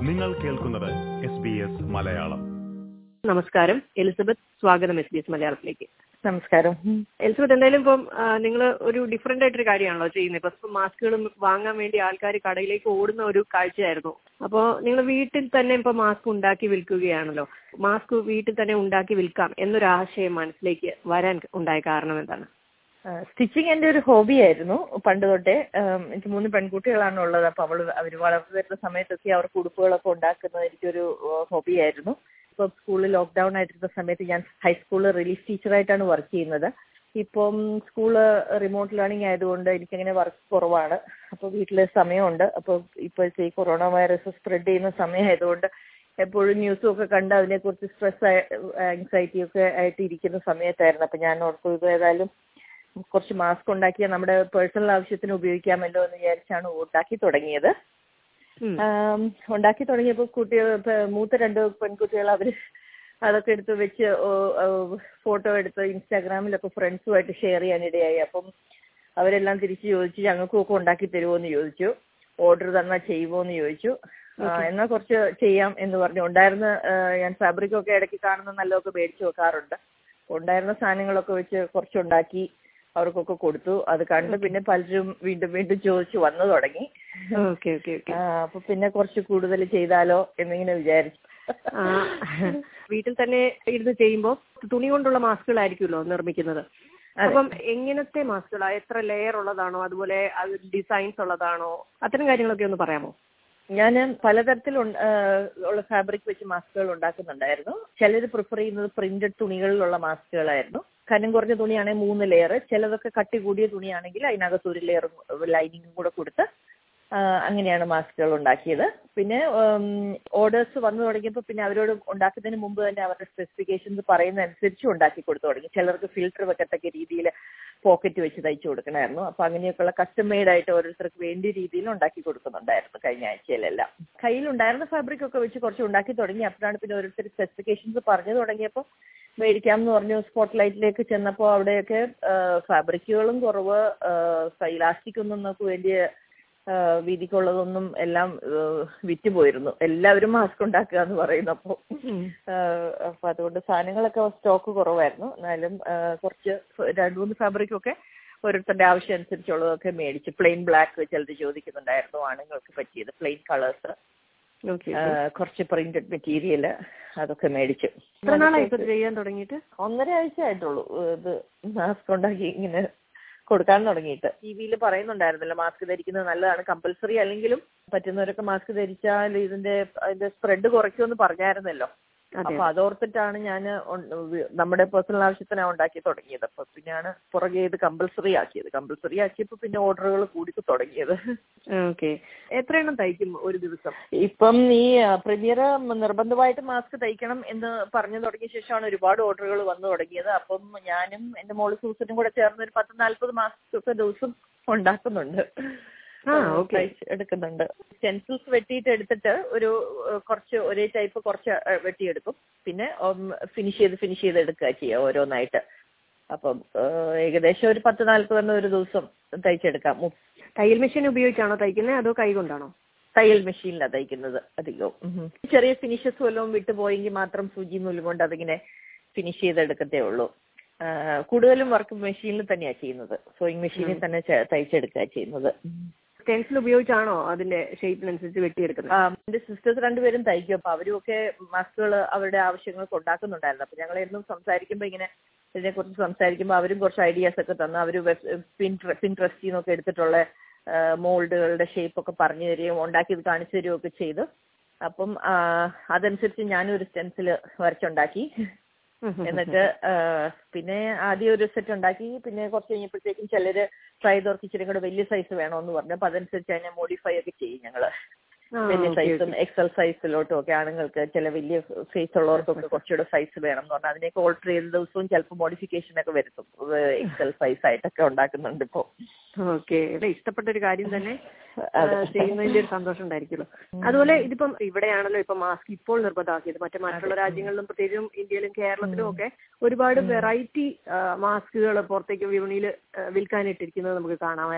നിങ്ങൾ കേൾക്കുന്നത് S B S Malayalam നമസ്കാരം എലിസബത്ത് സ്വാഗതം എസ് ബി എസ് മലയാളത്തിലേക്ക് നമസ്കാരം എലിസബത്ത് എന്തായാലും ഇപ്പം നിങ്ങൾ ഒരു ഡിഫറെന്റ് ആയിട്ടൊരു കാര്യമാണല്ലോ ചെയ്യുന്നത് ഇപ്പൊ മാസ്കുകൾ വാങ്ങാൻ വേണ്ടി ആൾക്കാർ കടയിലേക്ക് ഓടുന്ന ഒരു കാഴ്ചയായിരുന്നു അപ്പോൾ നിങ്ങൾ വീട്ടിൽ തന്നെ ഇപ്പൊ മാസ്ക് ഉണ്ടാക്കി വിൽക്കുകയാണല്ലോ മാസ്ക് വീട്ടിൽ തന്നെ ഉണ്ടാക്കി വിൽക്കാം എന്നൊരു ആശയം മനസ്സിലേക്ക് വരാൻ ഉണ്ടായ കാരണം എന്താണ് സ്റ്റിച്ചിങ് എന്റെ ഒരു ഹോബി ആയിരുന്നു പണ്ട് തൊട്ടേ ഉം, എനിക്ക് മൂന്ന് പെൺകുട്ടികളാണ് ഉള്ളത് അപ്പൊ അവള് അവർ വളർന്നു വരുന്ന സമയത്തൊക്കെ അവർക്ക് ഉടുപ്പുകളൊക്കെ ഉണ്ടാക്കുന്നത് എനിക്കൊരു ഹോബി ആയിരുന്നു ഇപ്പൊ സ്കൂളിൽ ലോക്ക്ഡൌൺ ആയിട്ടിരുന്ന സമയത്ത് ഞാൻ ഹൈസ്കൂളിൽ റിലീഫ് ടീച്ചറായിട്ടാണ് വർക്ക് ചെയ്യുന്നത് ഇപ്പം സ്കൂള് റിമോട്ട് ലേണിംഗ് ആയതുകൊണ്ട് എനിക്കങ്ങനെ വർക്ക് കുറവാണ് അപ്പോൾ വീട്ടിൽ സമയമുണ്ട് അപ്പോൾ ഇപ്പോഴത്തെ ഈ കൊറോണ വൈറസ് സ്പ്രെഡ് ചെയ്യുന്ന സമയമായതുകൊണ്ട് എപ്പോഴും ന്യൂസും ഒക്കെ കണ്ട് അതിനെക്കുറിച്ച് സ്ട്രെസ് ആങ്സൈറ്റി ഒക്കെ ആയിട്ട് ഇരിക്കുന്ന സമയത്തായിരുന്നു അപ്പം ഞാൻ ഓർത്തു ഇത് ഏതായാലും കുറച്ച് മാസ്ക് ഉണ്ടാക്കിയാൽ നമ്മുടെ പേഴ്സണൽ ആവശ്യത്തിന് ഉപയോഗിക്കാമല്ലോ എന്ന് വിചാരിച്ചാണ് ഉണ്ടാക്കി തുടങ്ങിയത് ഉം. ആം, ഉണ്ടാക്കി തുടങ്ങിയപ്പോൾ കുട്ടികൾ ഇപ്പൊ മൂത്ത രണ്ട് പെൺകുട്ടികൾ അവർ അതൊക്കെ എടുത്ത് വെച്ച് ഫോട്ടോ എടുത്ത് ഇൻസ്റ്റാഗ്രാമിലൊക്കെ ഫ്രണ്ട്സുമായിട്ട് ഷെയർ ചെയ്യാനിടയായി അപ്പം അവരെല്ലാം തിരിച്ച് ചോദിച്ചു ഞങ്ങൾക്കും ഒക്കെ ഉണ്ടാക്കി തരുമോ എന്ന് ചോദിച്ചു ഓർഡർ തന്നാൽ ചെയ്യുമോ എന്ന് ചോദിച്ചു ആ, എന്നാൽ കുറച്ച് ചെയ്യാം എന്ന് പറഞ്ഞു ഉണ്ടായിരുന്ന ആ, ഞാൻ ഫാബ്രിക് ഒക്കെ ഇടയ്ക്ക് കാണുന്ന നല്ലതൊക്കെ മേടിച്ചു വെക്കാറുണ്ട് ഉണ്ടായിരുന്ന സാധനങ്ങളൊക്കെ വെച്ച് കുറച്ചുണ്ടാക്കി അവർക്കൊക്കെ കൊടുത്തു അത് കണ്ട് പിന്നെ പലരും വീണ്ടും വീണ്ടും ചോദിച്ചു വന്നു തുടങ്ങി ഓക്കെ ഓക്കെ ഓക്കെ ആ, അപ്പൊ പിന്നെ കുറച്ച് കൂടുതൽ ചെയ്താലോ എന്നിങ്ങനെ വിചാരിച്ചു ആ, വീട്ടിൽ തന്നെ ഇരുന്ന് ചെയ്യുമ്പോൾ തുണി കൊണ്ടുള്ള മാസ്കുകളായിരിക്കുമല്ലോ നിർമ്മിക്കുന്നത് അപ്പം എങ്ങനത്തെ മാസ്കുകളാ എത്ര ലെയർ ഉള്ളതാണോ അതുപോലെ ഡിസൈൻസ് ഉള്ളതാണോ അത്തരം കാര്യങ്ങളൊക്കെ ഒന്ന് പറയാമോ ഞാൻ പലതരത്തിൽ ഉള്ള ഫാബ്രിക് വെച്ച് മാസ്കുകൾ ഉണ്ടാക്കുന്നുണ്ടായിരുന്നു ചിലർ പ്രിഫർ ചെയ്യുന്നത് പ്രിന്റഡ് തുണികളിലുള്ള മാസ്കുകളായിരുന്നു കനം കുറഞ്ഞ തുണിയാണെങ്കിൽ മൂന്ന് ലെയർ ചിലതൊക്കെ കട്ടി കൂടിയ തുണിയാണെങ്കിൽ അതിനകത്ത് ഒരു ലെയർ ലൈനിങ്ങും കൂടെ കൊടുത്ത് ആ, അങ്ങനെയാണ് മാസ്കുകൾ ഉണ്ടാക്കിയത് പിന്നെ ഓർഡേഴ്സ് വന്നു തുടങ്ങിയപ്പോൾ പിന്നെ അവരോട് ഉണ്ടാക്കുന്നതിന് മുമ്പ് തന്നെ അവരുടെ സ്പെസിഫിക്കേഷൻസ് പറയുന്ന അനുസരിച്ച് ഉണ്ടാക്കി കൊടുത്തു തുടങ്ങി ചിലർക്ക് ഫിൽറ്റർ വെക്കത്തക്ക രീതിയിൽ പോക്കറ്റ് വെച്ച് തയ്ച്ചു കൊടുക്കണമായിരുന്നു അപ്പൊ അങ്ങനെയൊക്കെയുള്ള കസ്റ്റം മെയ്ഡ് ആയിട്ട് ഓരോരുത്തർക്ക് വേണ്ടിയ രീതിയിൽ ഉണ്ടാക്കി കൊടുക്കുന്നുണ്ടായിരുന്നു കഴിഞ്ഞ ആഴ്ചയിലെല്ലാം കയ്യിലുണ്ടായിരുന്ന ഫാബ്രിക് ഒക്കെ വെച്ച് കുറച്ച് ഉണ്ടാക്കി തുടങ്ങി അപ്പോഴാണ് പിന്നെ ഓരോരുത്തർ സ്പെസിഫിക്കേഷൻസ് പറഞ്ഞു തുടങ്ങിയപ്പോൾ മേടിക്കാം എന്ന് പറഞ്ഞു സ്പോട്ട് ലൈറ്റിലേക്ക് ചെന്നപ്പോൾ അവിടെയൊക്കെ ഫാബ്രിക്കുകളും കുറവ് ഇലാസ്റ്റിക് ഒന്നും നമുക്ക് വേണ്ടിയ ആ, വീതിക്കുള്ളതൊന്നും എല്ലാം ആ, വിറ്റുപോയിരുന്നു എല്ലാവരും മാസ്ക് ഉണ്ടാക്കുക എന്ന് പറയുന്നപ്പോൾ അപ്പൊ അതുകൊണ്ട് സാധനങ്ങളൊക്കെ സ്റ്റോക്ക് കുറവായിരുന്നു എന്നാലും ആ, കുറച്ച് രണ്ട് മൂന്ന് ഫാബ്രിക് ഒക്കെ ഓരോരുത്തരുടെ ആവശ്യം അനുസരിച്ചുള്ളതൊക്കെ മേടിച്ചു പ്ലെയിൻ ബ്ലാക്ക് ചിലർ ചോദിക്കുന്നുണ്ടായിരുന്നു ആണുങ്ങൾക്ക് പറ്റിയത് പ്ലെയിൻ കളേഴ്സ് ഓക്കെ കുറച്ച് പ്രിന്റഡ് മെറ്റീരിയൽ അതൊക്കെ മേടിച്ചു എത്ര നാളായി ഇപ്പൊ ഇത് ചെയ്യാൻ തുടങ്ങിയിട്ട് ഒന്നര ആഴ്ച ആയിട്ടുള്ളൂ ഇത് മാസ്ക് ഉണ്ടാക്കി ഇങ്ങനെ കൊടുക്കാൻ തുടങ്ങിയിട്ട് ടി വിയിൽ പറയുന്നുണ്ടായിരുന്നല്ലോ മാസ്ക് ധരിക്കുന്നത് നല്ലതാണ് കമ്പൽസറി അല്ലെങ്കിലും പറ്റുന്നവരൊക്കെ മാസ്ക് ധരിച്ചാൽ ഇതിന്റെ അതിന്റെ സ്പ്രെഡ് കുറയ്ക്കുമെന്ന് പറഞ്ഞായിരുന്നല്ലോ അതെ അപ്പൊ അതോർത്തിട്ടാണ് ഞാൻ നമ്മുടെ പേഴ്സണൽ ആവശ്യത്തിനാണ് ഉണ്ടാക്കി തുടങ്ങിയത് അപ്പൊ പിന്നെയാണ് പുറകെ ഇത് കമ്പൽസറി ആക്കിയത് കമ്പൽസറി ആക്കിയപ്പോ പിന്നെ ഓർഡറുകൾ കൂടി തുടങ്ങിയത് ഓക്കെ എത്ര എണ്ണം തയ്ക്കും ഒരു ദിവസം ഇപ്പം ഈ പ്രീമിയർ നിർബന്ധമായിട്ട് മാസ്ക് തയ്ക്കണം എന്ന് പറഞ്ഞു തുടങ്ങിയ ശേഷമാണ് ഒരുപാട് ഓർഡറുകൾ വന്നു തുടങ്ങിയത് അപ്പം ഞാനും എന്റെ മോള് സൂസനും കൂടെ ചേർന്ന് ഒരു പത്ത് നാല്പത് മാസ്ക് ഒക്കെ ദിവസം ഉണ്ടാക്കുന്നുണ്ട് ആ, okay. തയ്ച്ച് എടുക്കുന്നുണ്ട് സ്റ്റെൻസിൽസ് വെട്ടിയിട്ട് എടുത്തിട്ട് ഒരു ഏഹ്, കുറച്ച് ഒരേ ടൈപ്പ് കുറച്ച് ഏഹ്, വെട്ടിയെടുക്കും പിന്നെ ഫിനിഷ് ചെയ്ത് ഫിനിഷ് ചെയ്ത് എടുക്കുക ചെയ്യുക ഓരോന്നായിട്ട് അപ്പം ഏഹ്, ഏകദേശം ഒരു പത്ത് നാല്പതെണ്ണം ഒരു ദിവസം തയ്ച്ചെടുക്കാം മു- തയ്യൽ മെഷീൻ ഉപയോഗിച്ചാണോ തയ്ക്കുന്നത് അതോ കൈ കൊണ്ടാണോ തയ്യൽ മെഷീനിലാണ് തയ്ക്കുന്നത് അധികവും ഉം. ചെറിയ ഫിനിഷസ് വല്ലതും വിട്ടുപോയെങ്കിൽ മാത്രം സൂചി നൂലും കൊണ്ട് അതിങ്ങനെ ഫിനിഷ് ചെയ്തെടുക്കത്തേ ഉള്ളൂ ആ, കൂടുതലും വർക്ക് മെഷീനിൽ തന്നെയാണ് ചെയ്യുന്നത് സോയിങ് മെഷീനിൽ തന്നെ ചെ- തയ്ച്ചെടുക്കുക ചെയ്യുന്നത് സ്റ്റെൻസിൽ ഉപയോഗിച്ചാണോ അതിന്റെ ഷേപ്പിനനുസരിച്ച് വെട്ടിയെടുക്കുന്നത് ആ, എന്റെ സിസ്റ്റേഴ്സ് രണ്ടുപേരും തയ്ക്കും അപ്പൊ അവരും ഒക്കെ മാസ്കുകൾ അവരുടെ ആവശ്യങ്ങൾക്ക് ഉണ്ടാക്കുന്നുണ്ടായിരുന്നു അപ്പൊ ഞങ്ങൾ എന്നും സംസാരിക്കുമ്പോൾ ഇങ്ങനെ ഇതിനെക്കുറിച്ച് സംസാരിക്കുമ്പോൾ അവരും കുറച്ച് ഐഡിയാസ് ഒക്കെ തന്നു അവർ പിൻ പിൻട്രസ്റ്റിൽ നിന്നൊക്കെ എടുത്തിട്ടുള്ള മോൾഡുകളുടെ ഷേപ്പ് ഒക്കെ പറഞ്ഞു തരികയും ഉണ്ടാക്കി ഇത് കാണിച്ചു തരികയും ഒക്കെ ചെയ്തു അപ്പം ആ, അതനുസരിച്ച് ഞാനും ഒരു സ്റ്റെൻസിൽ വരച്ചുണ്ടാക്കി എന്നിട്ട് ആ, പിന്നെ ആദ്യം ഒരു സെറ്റ് ഉണ്ടാക്കി പിന്നെ കുറച്ച് കഴിഞ്ഞപ്പോഴത്തേക്കും ചിലര് ട്രൈ ചെയ്തവർക്ക് ഇച്ചിരി കൂടെ വലിയ സൈസ് വേണമെന്ന് പറഞ്ഞു അപ്പൊ അതനുസരിച്ച് അതിനെ മോഡിഫൈ ഒക്കെ ചെയ്യും ഞങ്ങള് വലിയ സൈസും എക്സൽ സൈസിലോട്ടും ഒക്കെ ആണുങ്ങൾക്ക് ചില വലിയ ഫേസ് ഉള്ളവർക്കൊക്കെ കുറച്ചുകൂടെ സൈസ് വേണം എന്ന് പറഞ്ഞാൽ അതിനെയൊക്കെ ഓൾട്ടർ ചെയ്ത ദിവസവും ചിലപ്പോൾ മോഡിഫിക്കേഷൻ ഒക്കെ വരുത്തും എക്സൽ സൈസ് ആയിട്ടൊക്കെ ഉണ്ടാക്കുന്നുണ്ട് ഇപ്പോ ഓക്കെ ഇഷ്ടപ്പെട്ട ഒരു കാര്യം തന്നെ അതെ. ആ, ചെയ്യുന്നതിന്റെ ഒരു സന്തോഷം ഉണ്ടായിരിക്കുമല്ലോ അതുപോലെ ഇതിപ്പം ഇവിടെയാണല്ലോ ഇപ്പൊ മാസ്ക് ഇപ്പോൾ നിർബന്ധമാക്കിയത് മറ്റു മറ്റുള്ള രാജ്യങ്ങളിലും പ്രത്യേകിച്ചും ഇന്ത്യയിലും കേരളത്തിലും ഒക്കെ ഒരുപാട് വെറൈറ്റി മാസ്കുകൾ പുറത്തേക്ക് വിപണിയിൽ വിൽക്കാനിട്ടിരിക്കുന്നത് നമുക്ക് കാണാമായിരുന്നു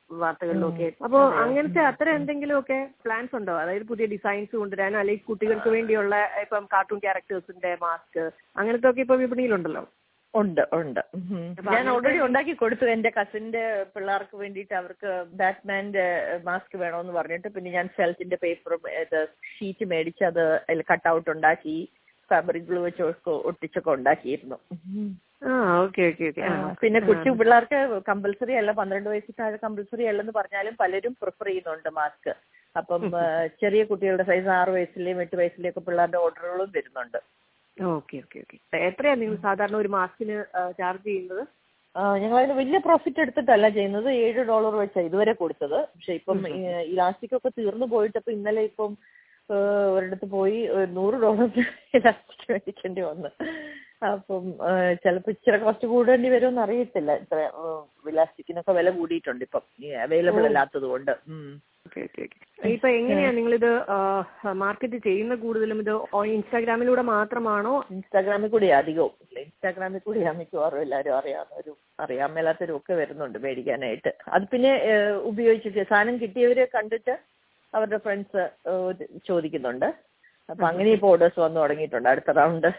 വാർത്തകളിലും ഒക്കെ അപ്പോ അങ്ങനത്തെ അത്ര എന്തെങ്കിലും ഒക്കെ പ്ലാൻസ് ഉണ്ടോ അതായത് പുതിയ ഡിസൈൻസ് കൊണ്ടുവരാനോ അല്ലെങ്കിൽ കുട്ടികൾക്ക് വേണ്ടിയുള്ള ഇപ്പം കാർട്ടൂൺ ക്യാരക്ടേഴ്സിന്റെ മാസ്ക് അങ്ങനത്തെ ഒക്കെ ഇപ്പൊ വിപണിയിലുണ്ടല്ലോ ഉണ്ട് ഉണ്ട് ഉം. അപ്പൊ ഞാൻ അങ്ങനത്തെ- ഓൾറെഡി ഉണ്ടാക്കി കൊടുത്തു എന്റെ കസിന്റെ പിള്ളേർക്ക് വേണ്ടിയിട്ട് അവർക്ക് ബാറ്റ്മാന്റെ മാസ്ക് വേണമെന്ന് പറഞ്ഞിട്ട് പിന്നെ ഞാൻ ഫെൽറ്റിന്റെ പേപ്പറും ഇത് ഷീറ്റ് മേടിച്ച് അത് കട്ട് ഔട്ട് ഉണ്ടാക്കി ഫാബ്രിക് ഗ്ലൂ വെച്ച് ഒക്കെ ഒട്ടിച്ചൊക്കെ ഉണ്ടാക്കിയിരുന്നു ഉം. ആ ഓക്കെ ഓക്കെ ഓക്കെ ആ, പിന്നെ കൊച്ചു പിള്ളേർക്ക് കമ്പൽസറി അല്ല പന്ത്രണ്ട് വയസ്സിൽ താഴെ കമ്പൽസറി അല്ലെന്ന് പറഞ്ഞാലും പലരും പ്രിഫർ ചെയ്യുന്നുണ്ട് മാസ്ക് അപ്പം ആ, ചെറിയ കുട്ടികളുടെ സൈസ് ആറ് വയസ്സിലെയും എട്ട് വയസ്സിലെയും ഒക്കെ പിള്ളേരുടെ ഓർഡറുകളും വരുന്നുണ്ട് ഓക്കെ ഓക്കെ ഓക്കെ എത്രയാ നിങ്ങൾ സാധാരണ ഒരു മാസ്കിന് ചാർജ് ചെയ്യുന്നത് ഞങ്ങൾ അതിന് വലിയ പ്രോഫിറ്റ് എടുത്തിട്ടല്ല ചെയ്യുന്നത് ഏഴ് ഡോളർ വെച്ചാണ് ഇതുവരെ കൊടുത്തത് പക്ഷെ ഇപ്പം ഇലാസ്റ്റിക് ഒക്കെ തീർന്നു പോയിട്ട് ഇപ്പൊ ഇന്നലെ ഇപ്പം ആ, ഒരിടത്ത് പോയി ഒരു നൂറ് ഡോളർ ഇലാസ്റ്റിക് മേടിക്കേണ്ടി വന്നു അപ്പം ചിലപ്പോൾ ഇച്ചിരി കോസ്റ്റ് കൂടേണ്ടി വരുമെന്ന് അറിയത്തില്ല ഇത്ര ഇലാസ്റ്റിക്കിനൊക്കെ വില കൂടിയിട്ടുണ്ട് ഇപ്പം അവൈലബിൾ അല്ലാത്തത് കൊണ്ട് ഉം. ഓക്കെ ഓക്കെ ഓക്കെ ഇപ്പൊ എങ്ങനെയാ നിങ്ങളിത് മാർക്കറ്റ് ചെയ്യുന്ന കൂടുതലും ഇത് ഇൻസ്റ്റാഗ്രാമിലൂടെ മാത്രമാണോ ഇൻസ്റ്റാഗ്രാമിൽ കൂടി അധികവും ഇൻസ്റ്റാഗ്രാമിൽ കൂടിയാ മിക്കവാറും എല്ലാവരും അറിയാവുന്നവരും അറിയാൻ മേലാത്തവരും ഒക്കെ വരുന്നുണ്ട് മേടിക്കാനായിട്ട് അത് പിന്നെ ഏഹ്, ഉപയോഗിച്ചിട്ട് സാധനം കിട്ടിയവരെ കണ്ടിട്ട് അവരുടെ ഫ്രണ്ട്സ് ചോദിക്കുന്നുണ്ട് അപ്പൊ അങ്ങനെ ഇപ്പൊ ഓർഡേഴ്സ് വന്നു തുടങ്ങിയിട്ടുണ്ട് അടുത്ത റൗണ്ട്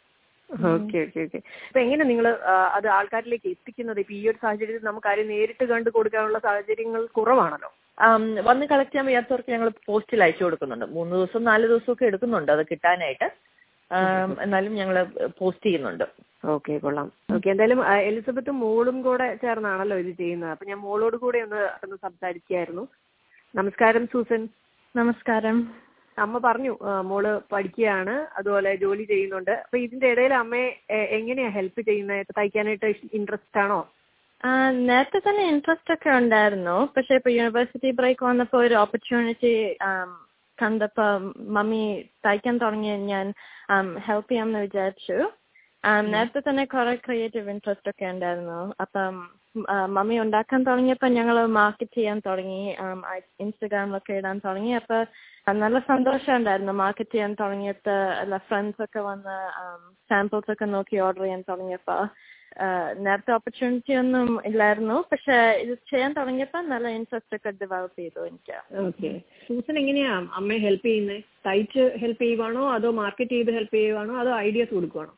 ഓക്കെ ഓക്കെ ഓക്കെ അപ്പൊ എങ്ങനെ നിങ്ങൾ അത് ആൾക്കാരിലേക്ക് എത്തിക്കുന്നത് ഇപ്പൊ ഈ ഒരു സാഹചര്യത്തിൽ നമുക്ക് ആരും നേരിട്ട് കണ്ടു കൊടുക്കാനുള്ള സാഹചര്യങ്ങൾ കുറവാണല്ലോ വന്ന് കളക്ട് ചെയ്യാൻ വയ്യാത്തവർക്ക് ഞങ്ങൾ പോസ്റ്റിൽ അയച്ചു കൊടുക്കുന്നുണ്ട് മൂന്ന് ദിവസം നാല് ദിവസം ഒക്കെ എടുക്കുന്നുണ്ട് അത് കിട്ടാനായിട്ട് ആം, എന്നാലും ഞങ്ങൾ പോസ്റ്റ് ചെയ്യുന്നുണ്ട് ഓക്കെ കൊള്ളാം ഓക്കെ എന്തായാലും ആ, എലിസബത്തും മോളും കൂടെ ചേർന്നാണല്ലോ ഇത് ചെയ്യുന്നത് അപ്പൊ ഞാൻ മോളോട് കൂടെ ഒന്ന് ഒന്ന് സംസാരിക്കായിരുന്നു നമസ്കാരം സൂസൻ നമസ്കാരം അമ്മ പറഞ്ഞു ആ, മോള് പഠിക്കുകയാണ് അതുപോലെ ജോലി ചെയ്യുന്നുണ്ട് അപ്പൊ ഇതിന്റെ ഇടയിൽ അമ്മയെ എ, എങ്ങനെയാ ഹെൽപ്പ് ചെയ്യുന്നത് തയ്ക്കാനായിട്ട് ഇൻട്രസ്റ്റ് ആണോ ആ, നേരത്തെ തന്നെ ഇൻട്രസ്റ്റ് ഒക്കെ ഉണ്ടായിരുന്നു പക്ഷെ ഇപ്പൊ യൂണിവേഴ്സിറ്റി ബ്രേക്ക് വന്നപ്പോ ഒരു ഓപ്പർച്യൂണിറ്റി കണ്ടപ്പോ മമ്മി തയ്ക്കാൻ തുടങ്ങി ഞാൻ ഹെൽപ്പ് ചെയ്യാമെന്ന് വിചാരിച്ചു ആ, നേരത്തെ തന്നെ കുറെ ക്രിയേറ്റീവ് ഇൻട്രസ്റ്റ് ഒക്കെ ഉണ്ടായിരുന്നു അപ്പം ആ, മമ്മി ഉണ്ടാക്കാൻ തുടങ്ങിയപ്പോ ഞങ്ങൾ മാർക്കറ്റ് ചെയ്യാൻ തുടങ്ങി ഇൻസ്റ്റഗ്രാമിലൊക്കെ ഇടാൻ തുടങ്ങി അപ്പൊ നല്ല സന്തോഷം ഉണ്ടായിരുന്നു മാർക്കറ്റ് ചെയ്യാൻ തുടങ്ങിയിട്ട് അല്ല ഫ്രണ്ട്സ് ഒക്കെ വന്ന് സാമ്പിൾസ് ഒക്കെ നോക്കി ഓർഡർ ചെയ്യാൻ തുടങ്ങിയപ്പോ ആഹ് നേരത്തെ ഓപ്പർച്യൂണിറ്റി ഒന്നും ഇല്ലായിരുന്നു പക്ഷെ ഇത് ചെയ്യാൻ തുടങ്ങിയപ്പോ നല്ല ഇൻട്രസ്റ്റ് ഒക്കെ ഡെവലപ്പ് ചെയ്തു എനിക്ക് ഓക്കെ സൂസൻ എങ്ങനെയാ അമ്മയെ ഹെൽപ്പ് ചെയ്യുന്നത് തയ്ച്ച് ഹെൽപ്പ് ചെയ്യുവാണോ അതോ മാർക്കറ്റ് ചെയ്ത് ഹെൽപ്പ് ചെയ്യുവാണോ അതോ ഐഡിയാസ് കൊടുക്കുവാണോ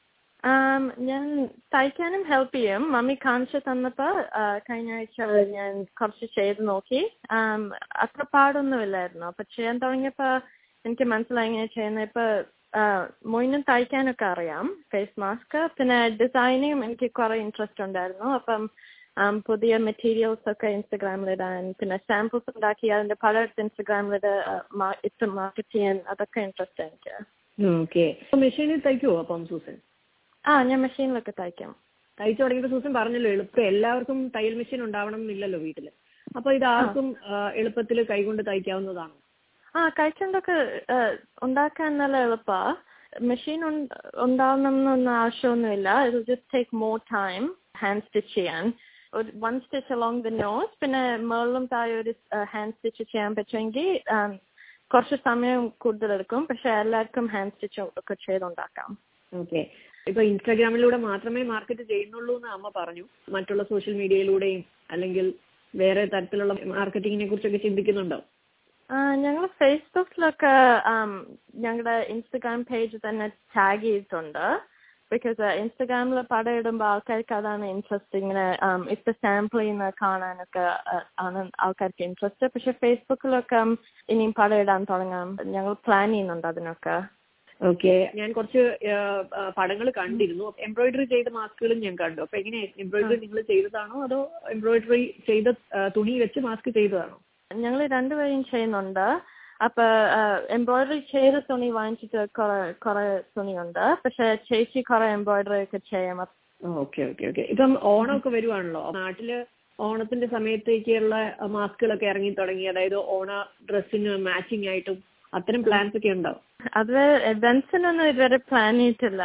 ആം, ഞാൻ തയ്ക്കാനും ഹെൽപ്പ് ചെയ്യും മമ്മി കാണിച്ചു തന്നപ്പോ ആഹ് കഴിഞ്ഞ ആഴ്ച ഞാൻ കുറച്ച് ചെയ്ത് നോക്കി ആം, അത്ര പാടൊന്നുമില്ലായിരുന്നു അപ്പൊ ചെയ്യാൻ തുടങ്ങിയപ്പോ എനിക്ക് മനസ്സിലായി ഇങ്ങനെ ചെയ്യുന്നത് ഇപ്പൊ മൊയിനും തയ്ക്കാനൊക്കെ അറിയാം ഫേസ് മാസ്ക് പിന്നെ ഡിസൈനിങ് എനിക്ക് കുറെ ഇൻട്രസ്റ്റ് ഉണ്ടായിരുന്നു അപ്പം ആം, പുതിയ മെറ്റീരിയൽസ് ഒക്കെ ഇൻസ്റ്റഗ്രാമിൽ ഇടാൻ പിന്നെ സാമ്പിൾസ് ഉണ്ടാക്കി അതിന്റെ പല ഇൻസ്റ്റഗ്രാമിൽ ഇട്ട് മാർക്കറ്റ് ചെയ്യാൻ അതൊക്കെ ഇൻട്രസ്റ്റ് എനിക്ക് ഓക്കെ മെഷീനിൽ തയ്ക്കുവോ അപ്പം സൂസൻ ആ ഞാൻ മെഷീനിലൊക്കെ തയ്ക്കാം തയ്ച്ചു തുടങ്ങിയപ്പോൾ സൂസൻ പറഞ്ഞല്ലോ എളുപ്പം എല്ലാവർക്കും തയ്യൽ മെഷീൻ ഉണ്ടാവണം എന്നില്ലല്ലോ വീട്ടില് അപ്പൊ ഇത് ആർക്കും എളുപ്പത്തിൽ കൈകൊണ്ട് തയ്ക്കാവുന്നതാണോ ആ കഴിച്ചുകൊണ്ടൊക്കെ ഉണ്ടാക്കാൻ നല്ല എളുപ്പാ മെഷീൻ ഉണ്ടാവണം എന്നൊന്നും ആവശ്യമൊന്നുമില്ല ഇത് just take more time hand stitch ചെയ്യാൻ ഒരു one stitch along the nose പിന്നെ മുകളിലും താഴെ ഒരു ഹാൻഡ് സ്റ്റിച്ച് ചെയ്യാൻ പറ്റുമെങ്കിൽ um, കുറച്ച് സമയം കൂടുതലെടുക്കും പക്ഷെ എല്ലാവർക്കും ഹാൻഡ് സ്റ്റിച്ച് ഒക്കെ ചെയ്തുണ്ടാക്കാം ഓക്കെ ഇപ്പൊ ഇൻസ്റ്റാഗ്രാമിലൂടെ മാത്രമേ മാർക്കറ്റ് ചെയ്യുന്നുള്ളൂ എന്ന് അമ്മ പറഞ്ഞു മറ്റുള്ള സോഷ്യൽ മീഡിയയിലൂടെയും അല്ലെങ്കിൽ വേറെ തരത്തിലുള്ള മാർക്കറ്റിങ്ങിനെ കുറിച്ചൊക്കെ ചിന്തിക്കുന്നുണ്ടോ ഞങ്ങൾ ഫേസ്ബുക്കിലൊക്കെ ഞങ്ങളുടെ ഇൻസ്റ്റഗ്രാം പേജ് തന്നെ ടാഗ് ചെയ്തിട്ടുണ്ട് ബിക്കോസ് ഇൻസ്റ്റഗ്രാമിൽ പടം ഇടുമ്പോൾ ആൾക്കാർക്ക് അതാണ് ഇൻട്രസ്റ്റ് ഇങ്ങനെ um, ഇപ്പൊ സാമ്പിൾ ചെയ്യുന്ന കാണാനൊക്കെ uh, ആണ് ആൾക്കാർക്ക് ഇൻട്രസ്റ്റ് പക്ഷെ ഫേസ്ബുക്കിലൊക്കെ ഇനിയും പടം ഇടാൻ തുടങ്ങാം ഞങ്ങൾ പ്ലാൻ ചെയ്യുന്നുണ്ട് അതിനൊക്കെ ഓക്കെ ഞാൻ കുറച്ച് പടങ്ങൾ കണ്ടിരുന്നു എംബ്രോയിഡറി ചെയ്ത മാസ്കുകളും ഞാൻ കണ്ടു അപ്പൊ എങ്ങനെ എംബ്രോയിഡറി നിങ്ങൾ ചെയ്തതാണോ അതോ എംബ്രോയിഡറി ചെയ്ത ആ, തുണി വെച്ച് മാസ്ക് ചെയ്തതാണോ ഞങ്ങൾ രണ്ടുപേരും ചെയ്യുന്നുണ്ട് അപ്പൊ എംബ്രോയിഡറി ചെയ്ത തുണി വാങ്ങിച്ചിട്ട് കുറെ കുറെ തുണിയുണ്ട് പക്ഷെ ചേച്ചി കുറെ എംബ്രോയിഡറി ഒക്കെ ചെയ്യാം ഓക്കെ ഓക്കെ ഓക്കെ ഇപ്പം ഓണമൊക്കെ വരുവാണല്ലോ നാട്ടില് ഓണത്തിന്റെ സമയത്തേക്കുള്ള മാസ്കുകളൊക്കെ ഇറങ്ങി തുടങ്ങി അതായത് ഓണ ഡ്രസ്സിന് മാച്ചിങ് ആയിട്ടും അത്തരം പ്ലാൻസ് ഒക്കെ ഉണ്ടോ അത് എവൻസിനൊന്നും ഇതുവരെ പ്ലാൻ ചെയ്തിട്ടില്ല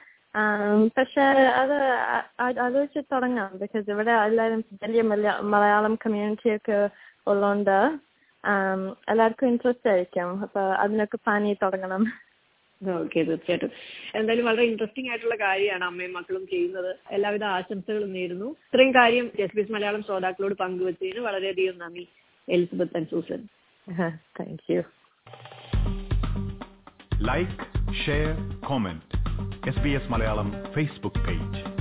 ആം, പക്ഷെ അത് അ- അ- അത് വെച്ച് തുടങ്ങാം ബിക്കോസ് ഇവിടെ എല്ലാവരും വലിയ മലയാ- മലയാളം കമ്മ്യൂണിറ്റി ഒക്കെ ഉള്ളതുകൊണ്ട് ആം, എല്ലാവർക്കും ഇൻട്രസ്റ്റ് ആയിരിക്കും അപ്പൊ അതിനൊക്കെ പ്ലാൻ ചെയ്ത് തുടങ്ങണം ഓക്കെ തീർച്ചയായിട്ടും എന്തായാലും വളരെ ഇൻട്രസ്റ്റിംഗ് ആയിട്ടുള്ള കാര്യമാണ് അമ്മയും മക്കളും ചെയ്യുന്നത് എല്ലാവിധ ആശംസകളും നേരുന്നു ഇത്രയും കാര്യം എസ് ബി എസ് മലയാളം ശ്രോതാക്കളോട് പങ്കുവച്ചതിന് വളരെയധികം നന്ദി Elizabeth and Susan thank you like share comment S B S Malayalam Facebook page